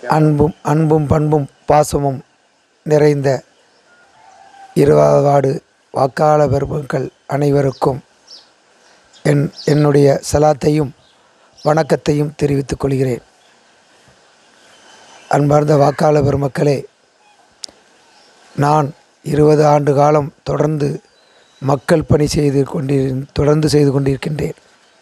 அன்பும் அன்பும் பண்பும் பாசமும் நிறைந்த இருபதாவது வார்டு வாக்காளர் பெருமக்கள் அனைவருக்கும் என் என்னுடைய சலாத்தையும் வணக்கத்தையும் தெரிவித்துக் கொள்கிறேன் அன்பார்ந்த வாக்காளர் பெருமக்களே நான் இருபது ஆண்டு காலம் தொடர்ந்து மக்கள் பணி செய்து கொண்டிரு தொடர்ந்து செய்து கொண்டிருக்கின்றேன்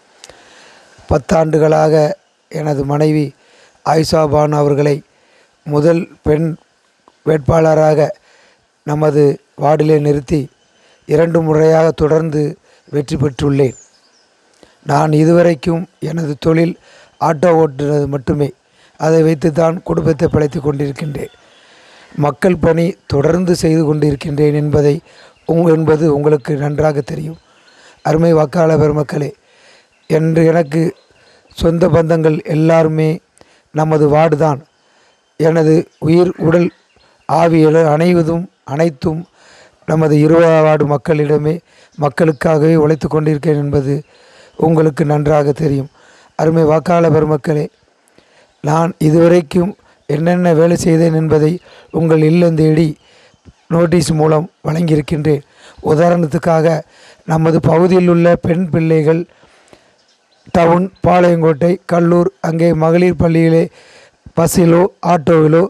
பத்தாண்டுகளாக எனது மனைவி ஆயிஷா பானு அவர்களை முதல் பெண் வேட்பாளராக நமது வார்டிலே நிறுத்தி இரண்டு முறையாக தொடர்ந்து வெற்றி பெற்றுள்ளேன் நான் இதுவரைக்கும் எனது தொழில் ஆட்டோ ஓட்டுறது மட்டுமே அதை வைத்து தான் குடும்பத்தை பிழைத்து கொண்டிருக்கின்றேன் மக்கள் பணி தொடர்ந்து செய்து கொண்டிருக்கின்றேன் என்பதை உங் என்பது உங்களுக்கு நன்றாக தெரியும் அருமை வாக்காளர் பெருமக்களே என்று எனக்கு சொந்த பந்தங்கள் எல்லாருமே நமது வார்டு தான் எனது உயிர் உடல் ஆவியல் அனைவதும் அனைத்தும் நமது இருபதாம் வார்டு மக்களிடமே மக்களுக்காகவே உழைத்து கொண்டிருக்கேன் என்பது உங்களுக்கு நன்றாக தெரியும் அருமை வாக்காளர் பெருமக்களே நான் இதுவரைக்கும் என்னென்ன வேலை செய்தேன் என்பதை உங்கள் இல்லம் தேடி நோட்டீஸ் மூலம் வழங்கியிருக்கின்றேன் உதாரணத்துக்காக நமது பகுதியில் உள்ள பெண் பிள்ளைகள் டவுன் பாளையங்கோட்டை கல்லூர் அங்கே மகளிர் பள்ளியிலே பஸ்ஸிலோ ஆட்டோவிலோ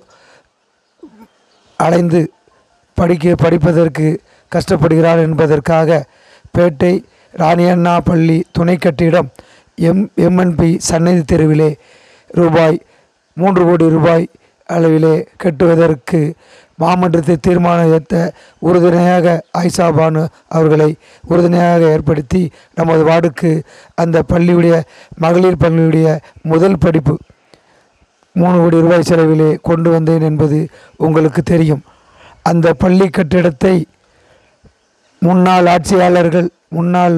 அலைந்து படிக்க படிப்பதற்கு கஷ்டப்படுகிறார் என்பதற்காக பேட்டை ராணியண்ணா பள்ளி துணை கட்டிடம் எம் எம்என்பி சன்னதி தெருவிலே ரூபாய் மூன்று கோடி ரூபாய் அளவிலே கட்டுவதற்கு மாமன்றத்தை தீர்மானம் ஏற்ற உறுதுணையாக ஆயிஷா பானு அவர்களை உறுதுணையாக ஏற்படுத்தி நமது வார்டுக்கு அந்த பள்ளியுடைய மகளிர் பள்ளியுடைய முதல் படிப்பு மூணு கோடி ரூபாய் செலவிலே கொண்டு வந்தேன் என்பது உங்களுக்கு தெரியும் அந்த பள்ளி கட்டிடத்தை முன்னாள் ஆட்சியாளர்கள் முன்னாள்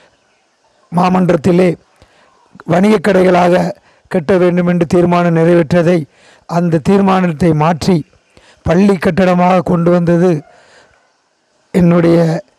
மாமன்றத்திலே வணிகக் கடைகளாக கட்ட வேண்டும் என்று தீர்மானம் நிறைவேற்றதை அந்த தீர்மானத்தை மாற்றி பள்ளி கட்டடமாக கொண்டு வந்தது என்னுடைய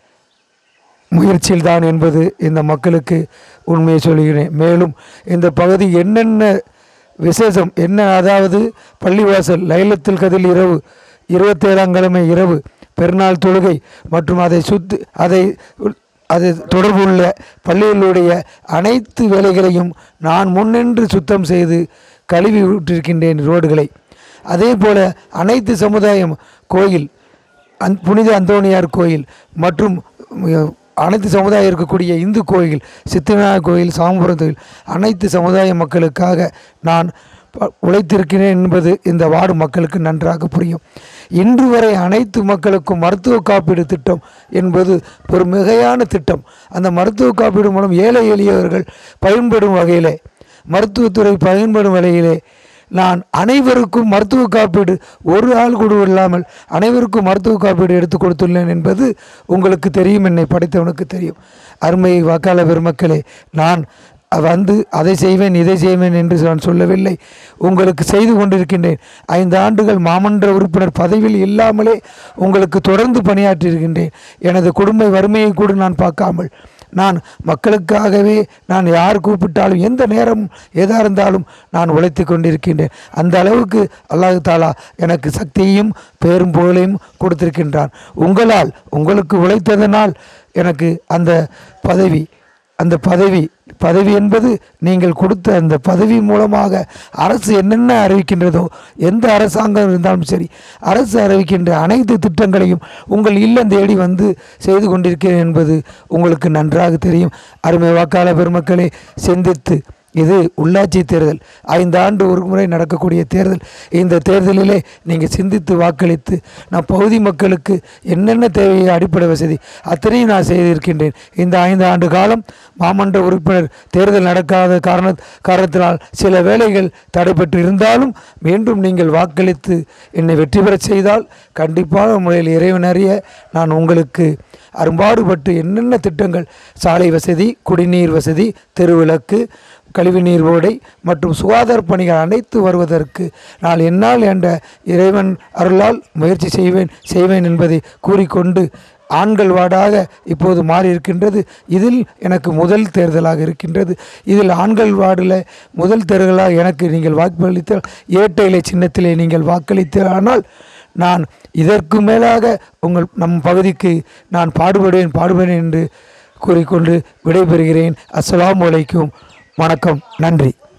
முயற்சியில்தான் என்பது இந்த மக்களுக்கு உண்மையை சொல்கிறேன் மேலும் இந்த பகுதி என்னென்ன விசேஷம் என்ன அதாவது பள்ளிவாசல் லைலத்தில் கதில் இரவு இருபத்தேழாம் கிழமை இரவு பெருநாள் தொழுகை மற்றும் அதை சுத்து அதை அது தொடர்புள்ள பள்ளிகளுடைய அனைத்து வேலைகளையும் நான் முன்னின்று சுத்தம் செய்து கழுவி விட்டிருக்கின்றேன் ரோடுகளை அதே போல அனைத்து சமுதாயம் கோயில் அந் புனித அந்தோணியார் கோயில் மற்றும் உம், அனைத்து சமுதாயம் இருக்கக்கூடிய இந்து கோயில் சித்தவிநாயகர் கோயில் சாம்புரம் கோயில் அனைத்து சமுதாய மக்களுக்காக நான் ப- உழைத்திருக்கிறேன் என்பது இந்த வார்டு மக்களுக்கு நன்றாக புரியும் இன்று வரை அனைத்து மக்களுக்கும் மருத்துவ காப்பீடு திட்டம் என்பது ஒரு மிகையான திட்டம் அந்த மருத்துவ காப்பீடு மூலம் ஏழை எளியவர்கள் பயன்படும் வகையிலே மருத்துவத்துறை பயன்படும் வகையிலே நான் அனைவருக்கும் மருத்துவ காப்பீடு ஒரு ஆள் கூட இல்லாமல் அனைவருக்கும் மருத்துவ காப்பீடு எடுத்து கொடுத்துள்ளேன் என்பது உங்களுக்கு தெரியும் என்னை படைத்தவனுக்கு தெரியும் அருமை வாக்காளர் பெருமக்களே நான் வந்து அதை செய்வேன் இதை செய்வேன் என்று நான் சொல்லவில்லை உங்களுக்கு செய்து கொண்டிருக்கின்றேன் ஐந்து ஆண்டுகள் மாமன்ற உறுப்பினர் பதவியில் இல்லாமலே உங்களுக்கு தொடர்ந்து பணியாற்றியிருக்கின்றேன் எனது குடும்ப வறுமையை கூட நான் பார்க்காமல் நான் மக்களுக்காகவே நான் யார் கூப்பிட்டாலும் எந்த நேரம் எதாக இருந்தாலும் நான் உழைத்து கொண்டிருக்கின்றேன் அந்த அளவுக்கு அல்லாஹ் தாலா எனக்கு சக்தியையும் பேரும் புகழையும் கொடுத்திருக்கின்றான் உங்களால் உங்களுக்கு உழைத்ததனால் எனக்கு அந்த பதவி அந்த பதவி பதவி என்பது நீங்கள் கொடுத்த அந்த பதவி மூலமாக அரசு என்னென்ன அறிவிக்கின்றதோ எந்த அரசாங்கம் இருந்தாலும் சரி அரசு அறிவிக்கின்ற அனைத்து திட்டங்களையும் உங்கள் இல்லம் தேடி வந்து செய்து கொண்டிருக்கிறேன் என்பது உங்களுக்கு நன்றாக தெரியும் அருமை வாக்காளர் பெருமக்களே சிந்தித்து இது உள்ளாட்சி தேர்தல் ஐந்து ஆண்டு ஒரு முறை நடக்கக்கூடிய தேர்தல் இந்த தேர்தலிலே நீங்கள் சிந்தித்து வாக்களித்து நான் பகுதி மக்களுக்கு என்னென்ன தேவையோ அடிப்படை வசதி அத்தனையும் நான் செய்திருக்கின்றேன் இந்த ஐந்து ஆண்டு காலம் மாமன்ற உறுப்பினர் தேர்தல் நடக்காத காரண காரணத்தினால் சில வேலைகள் தடைபட்டு இருந்தாலும் மீண்டும் நீங்கள் வாக்களித்து என்னை வெற்றி பெறச் செய்தால் கண்டிப்பான முறையில் இறைவன் அறிய நான் உங்களுக்கு அரும்பாடுபட்டு என்னென்ன திட்டங்கள் சாலை வசதி குடிநீர் வசதி தெருவிளக்கு கழிவுநீர் ஓடை மற்றும் சுகாதார பணிகள் அனைத்து வருவதற்கு நான் என்னால் என்ற இறைவன் அருளால் முயற்சி செய்வேன் செய்வேன் என்பதை கூறிக்கொண்டு ஆண்கள் வார்டாக இப்போது மாறி இருக்கின்றது இதில் எனக்கு முதல் தேர்தலாக இருக்கின்றது இதில் ஆண்கள் வார்டில் முதல் தேர்தலாக எனக்கு நீங்கள் வாக்களித்தால் ஏட்டை இலை சின்னத்திலே நீங்கள் வாக்களித்தால் நான் இதற்கு மேலாக உங்கள் நம் பகுதிக்கு நான் பாடுபடுவேன் பாடுபடுவேன் என்று கூறிக்கொண்டு விடைபெறுகிறேன் அஸ்ஸலாமு அலைக்கும் வணக்கம் நன்றி